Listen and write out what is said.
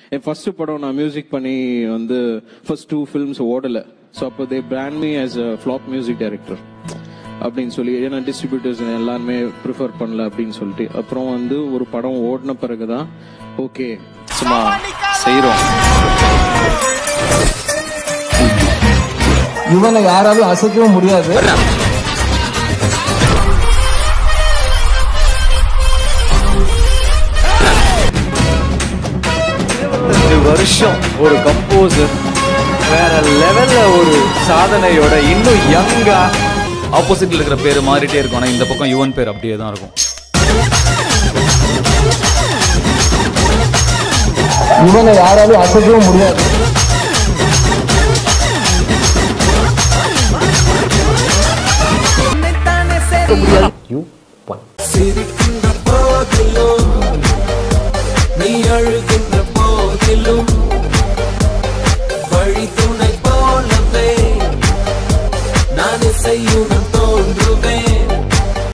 என் first படம் நான் music பண்ணி வந்து ஃபர்ஸ்ட் டூ ஃபிலிம்ஸ் ஓடல ஸோ அப்போ they brand me as a flop music director அப்படின்னு சொல்லி ஏன்னா டிஸ்ட்ரிபியூட்டர்ஸ் எல்லாருமே ப்ரிஃபர் பண்ணல அப்படின்னு சொல்லிட்டு அப்புறம் வந்து ஒரு படம் ஓடின பிறகுதான் ஓகே சும்மா செய்கிறோம் இவனை யாராலும் அசைக்கவும் முடியாது இருபத்தஞ்சு வருஷம் ஒரு கம்போசர் வேற லெவல்ல ஒரு சாதனையோட இன்னும் யங்கா ஆப்போசிட்ல இருக்கிற பேர் மாறிட்டே இருக்கும் ஆனா இந்த பக்கம் யுவன் பேர் அப்படியே தான் இருக்கும் இவனை யாராலும் அசைக்கவும் முடியாது சிரிக்கின்ற போதிலும் நீ அழுகின்ற போதிலும் வழி துணை போலவே நான் இசையுடன் தோன்றுவேன்